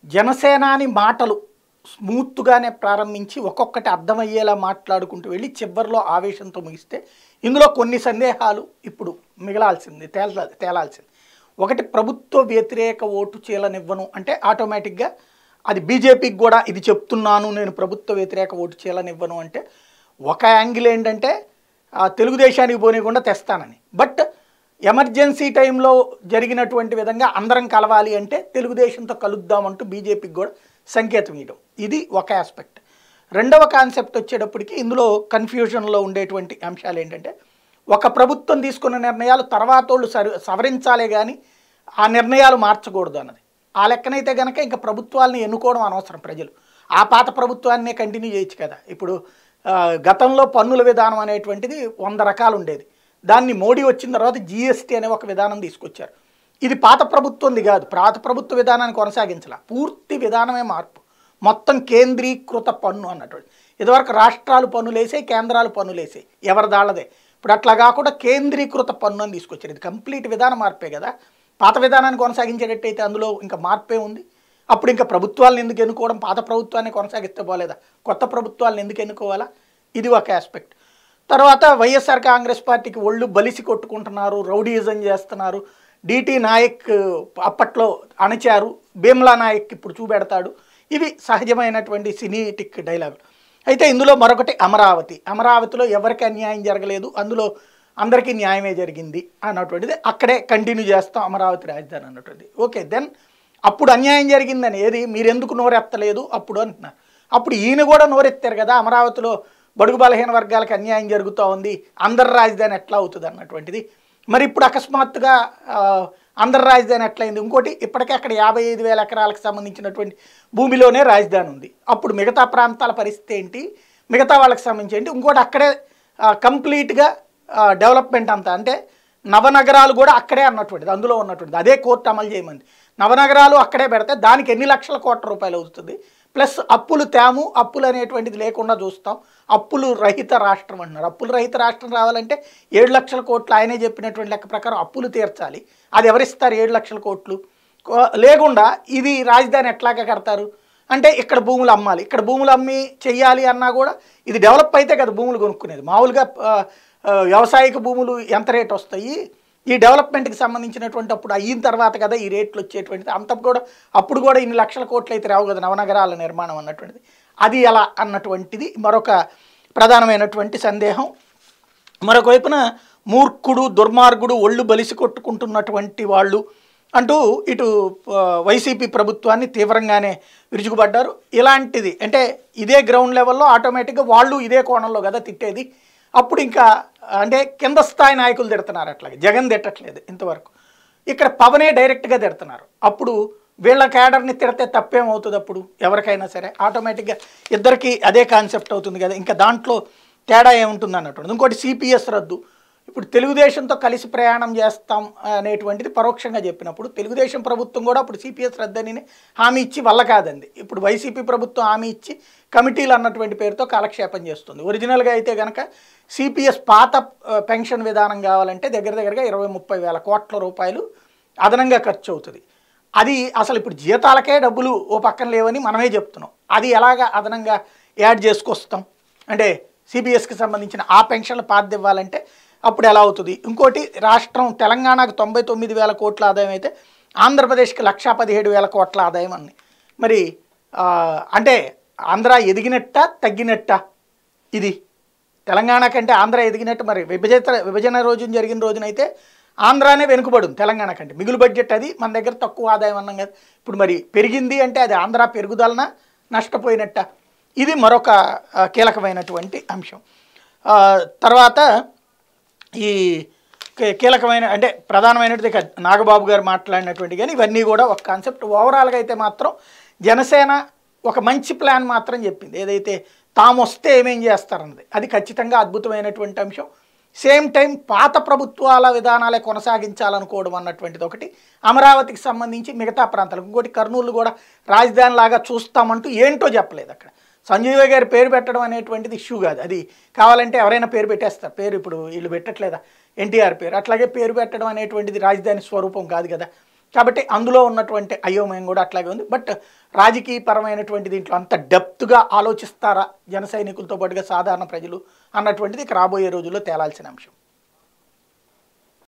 జనసేనాని మాటలు స్మూత్గానే ప్రారంభించి ఒక్కొక్కటి అర్థమయ్యేలా మాట్లాడుకుంటూ వెళ్ళి చివరిలో ఆవేశంతో ముగిస్తే ఇందులో కొన్ని సందేహాలు ఇప్పుడు మిగలాల్సింది తేల తేలాల్సింది ఒకటి ప్రభుత్వ వ్యతిరేక ఓటు చీలనివ్వను అంటే ఆటోమేటిక్గా అది బీజేపీకి కూడా ఇది చెప్తున్నాను నేను ప్రభుత్వ వ్యతిరేక ఓటు చీలనివ్వను అంటే ఒక యాంగిల్ ఏంటంటే ఆ, తెలుగుదేశానికి పోనీయకుండా తెస్తానని బట్ ఎమర్జెన్సీ టైంలో జరిగినటువంటి విధంగా అందరం కలవాలి అంటే తెలుగుదేశంతో కలుద్దామంటూ బీజేపీకి కూడా సంకేతం ఇవ్వడం ఇది ఒక ఆస్పెక్ట్ రెండవ కాన్సెప్ట్ వచ్చేటప్పటికి ఇందులో కన్ఫ్యూజన్లో ఉండేటువంటి అంశాలు ఏంటంటే ఒక ప్రభుత్వం తీసుకున్న నిర్ణయాలు తర్వాత వాళ్ళు సరి సవరించాలే కానీ ఆ నిర్ణయాలు మార్చకూడదు అన్నది ఆ లెక్కనైతే కనుక ఇంకా ప్రభుత్వాలని ఎన్నుకోవడం అనవసరం ప్రజలు ఆ పాత ప్రభుత్వాన్నే కంటిన్యూ చేయొచ్చు కదా ఇప్పుడు ఆ, గతంలో పన్నుల విధానం అనేటువంటిది వంద రకాలు ఉండేది దాన్ని మోడీ వచ్చిన తర్వాత జిఎస్టీ అనే ఒక విధానం తీసుకొచ్చారు ఇది పాత ప్రభుత్వంది కాదు పాత ప్రభుత్వ విధానాన్ని కొనసాగించాల పూర్తి విధానమే మార్పు మొత్తం కేంద్రీకృత పన్ను అన్నటువంటి ఇదివరకు రాష్ట్రాలు పన్నులేసాయి కేంద్రాలు పన్నులేసాయి ఎవరి దాళ్ళదే ఇప్పుడు అట్లా కాకుండా కేంద్రీకృత పన్ను అని తీసుకొచ్చారు ఇది కంప్లీట్ విధానం మార్పే కదా పాత విధానాన్ని కొనసాగించేటట్టయితే అందులో ఇంకా మార్పే ఉంది అప్పుడు ఇంకా ప్రభుత్వాలను ఎందుకు ఎన్నుకోవడం పాత ప్రభుత్వాన్ని కొనసాగిస్తే పోలేదా కొత్త ప్రభుత్వాలను ఎందుకు ఎన్నుకోవాలా ఇది ఒక ఆస్పెక్ట్ తర్వాత వైఎస్ఆర్ కాంగ్రెస్ పార్టీకి ఒళ్ళు బలిసి కొట్టుకుంటున్నారు రౌడీయిజం చేస్తున్నారు డిటి నాయక్ అప్పట్లో అణచారు భీమ్లా నాయక్ ఇప్పుడు చూపెడతాడు ఇవి సహజమైనటువంటి సినీటిక్ డైలాగులు అయితే ఇందులో మరొకటి అమరావతి అమరావతిలో ఎవరికి అన్యాయం జరగలేదు అందులో అందరికీ న్యాయమే జరిగింది అన్నటువంటిది అక్కడే కంటిన్యూ చేస్తాం అమరావతి రాజధాని అన్నటువంటిది ఓకే దెన్ అప్పుడు అన్యాయం జరిగిందని ఏది మీరెందుకు నోరెత్తలేదు అప్పుడు అంటున్నారు అప్పుడు ఈయన కూడా నోరెత్తారు కదా అమరావతిలో బడుగు బలహీన వర్గాలకు అన్యాయం జరుగుతూ ఉంది అందరి రాజధాని ఎట్లా అవుతుంది అన్నటువంటిది మరి ఇప్పుడు అకస్మాత్తుగా ఆ, అందరి రాజధాని ఎట్లయింది ఇంకోటి ఇప్పటికే అక్కడ యాభై ఐదు వేల ఎకరాలకు సంబంధించినటువంటి భూమిలోనే రాజధాని ఉంది అప్పుడు మిగతా ప్రాంతాల పరిస్థితి ఏంటి మిగతా వాళ్ళకి సంబంధించి ఏంటి ఇంకోటి అక్కడే కంప్లీట్గా డెవలప్మెంట్ అంతా అంటే నవనగరాలు కూడా అక్కడే అన్నటువంటిది అందులో ఉన్నటువంటిది అదే కోర్టు అమలు చేయమంది నవనగరాలు అక్కడే పెడితే దానికి ఎన్ని లక్షల కోట్ల రూపాయలు అవుతుంది ప్లస్ అప్పులు తేము అప్పులు అనేటువంటిది లేకుండా చూస్తాం అప్పులు రహిత రాష్ట్రం అంటున్నారు అప్పులు రహిత రాష్ట్రం రావాలంటే ఏడు లక్షల కోట్లు ఆయనే చెప్పినటువంటి లెక్క ప్రకారం అప్పులు తీర్చాలి అది ఎవరిస్తారు ఏడు లక్షల కోట్లు కో- లేకుండా ఇది రాజధాని ఎట్లాగా కడతారు అంటే ఇక్కడ భూములు అమ్మాలి ఇక్కడ భూములు అమ్మి చెయ్యాలి అన్నా కూడా ఇది డెవలప్ అయితే కదా భూములు కొనుక్కునేది మామూలుగా ఆ, ఆ, వ్యవసాయక భూములు ఎంత రేట్ వస్తాయి ఈ డెవలప్మెంట్కి సంబంధించినటువంటి అప్పుడు అయిన తర్వాత కదా ఈ రేట్లు వచ్చేటువంటిది అంత కూడా అప్పుడు కూడా ఇన్ని లక్షల కోట్లు అయితే రావు కదా నవనగరాల నిర్మాణం అన్నటువంటిది అది ఎలా అన్నటువంటిది మరొక ప్రధానమైనటువంటి సందేహం మరొక వైపున మూర్ఖుడు దుర్మార్గుడు ఒళ్ళు బలిసి కొట్టుకుంటున్నటువంటి వాళ్ళు అంటూ ఇటు ఆ, వైసీపీ ప్రభుత్వాన్ని తీవ్రంగానే విరుచుకుపడ్డారు ఇలాంటిది అంటే ఇదే గ్రౌండ్ లెవెల్లో ఆటోమేటిక్గా వాళ్ళు ఇదే కోణంలో కదా తిట్టేది అప్పుడు ఇంకా అంటే కింద స్థాయి నాయకులు తిడుతున్నారు అట్లాగే జగన్ తిట్టట్లేదు ఇంతవరకు ఇక్కడ పవనే డైరెక్ట్గా తిడుతున్నారు అప్పుడు వీళ్ళ క్యాడర్ని తిడితే తప్పేమవుతుంది అప్పుడు ఎవరికైనా సరే ఆటోమేటిక్గా ఇద్దరికి అదే కాన్సెప్ట్ అవుతుంది కదా ఇంకా దాంట్లో తేడా ఏముంటుంది అన్నట్టు ఇంకోటి సిపిఎస్ రద్దు ఇప్పుడు తెలుగుదేశంతో కలిసి ప్రయాణం చేస్తాం అనేటువంటిది పరోక్షంగా చెప్పినప్పుడు తెలుగుదేశం ప్రభుత్వం కూడా అప్పుడు సిపిఎస్ రద్దని హామీ ఇచ్చి వల్ల కాదండి ఇప్పుడు వైసీపీ ప్రభుత్వం హామీ ఇచ్చి కమిటీలు అన్నటువంటి పేరుతో కాలక్షేపం చేస్తుంది ఒరిజినల్గా అయితే కనుక సిపిఎస్ పాత ఆ, పెన్షన్ విధానం కావాలంటే దగ్గర దగ్గరగా ఇరవై ముప్పై వేల కోట్ల రూపాయలు అదనంగా ఖర్చు అవుతుంది అది అసలు ఇప్పుడు జీతాలకే డబ్బులు ఓ పక్కన లేవని మనమే చెప్తున్నాం అది ఎలాగ అదనంగా యాడ్ చేసుకొస్తాం అంటే సిబిఎస్కి సంబంధించిన ఆ పెన్షన్లు పాత ఇవ్వాలంటే అప్పుడు ఎలా అవుతుంది ఇంకోటి రాష్ట్రం తెలంగాణకు తొంభై తొమ్మిది వేల కోట్ల ఆదాయం అయితే ఆంధ్రప్రదేశ్కి లక్షా పదిహేడు వేల కోట్ల ఆదాయం అని మరి ఆ, అంటే ఆంధ్ర ఎదిగినట్ట తగ్గినట్ట ఇది తెలంగాణ కంటే ఆంధ్ర ఎదిగినట్టు మరి విభజన విభజన రోజున జరిగిన రోజునైతే ఆంధ్రానే వెనుకబడి ఉంది తెలంగాణ కంటే మిగులు బడ్జెట్ అది మన దగ్గర తక్కువ ఆదాయం అన్నాం కదా ఇప్పుడు మరి పెరిగింది అంటే అది ఆంధ్ర పెరుగుదలన నష్టపోయినట్ట ఇది మరొక ఆ, కీలకమైనటువంటి అంశం ఆ, తర్వాత ఈ కీ- కీలకమైన అంటే ప్రధానమైనది ఇక నాగబాబు గారు మాట్లాడినటువంటి కానీ ఇవన్నీ కూడా ఒక కాన్సెప్ట్ ఓవరాల్గా అయితే మాత్రం జనసేన ఒక మంచి ప్లాన్ మాత్రం చెప్పింది ఏదైతే తాము వస్తే ఏమేం చేస్తారన్నది అది ఖచ్చితంగా అద్భుతమైనటువంటి అంశం సేమ్ టైం పాత ప్రభుత్వాల విధానాలే కొనసాగించాలనుకోవడం అన్నటువంటిది ఒకటి అమరావతికి సంబంధించి మిగతా ప్రాంతాలకు ఇంకోటి కర్నూలు కూడా రాజధాని లాగా చూస్తామంటూ ఏంటో చెప్పలేదు అక్కడ సంజయ్ గారి పేరు పెట్టడం అనేటువంటిది ఇష్యూ కాదు అది కావాలంటే ఎవరైనా పేరు పెట్టేస్తారు పేరు ఇప్పుడు వీళ్ళు పెట్టట్లేదా ఎన్టీఆర్ పేరు అట్లాగే పేరు పెట్టడం అనేటువంటిది రాజధాని స్వరూపం కాదు కదా కాబట్టి అందులో ఉన్నటువంటి అయోమయం కూడా అట్లాగే ఉంది బట్ రాజకీయపరమైనటువంటి దీంట్లో అంత డెప్త్గా ఆలోచిస్తారా జన సైనికులతో పాటుగా సాధారణ ప్రజలు అన్నటువంటిది ఇక రాబోయే రోజుల్లో తేలాల్సిన అంశం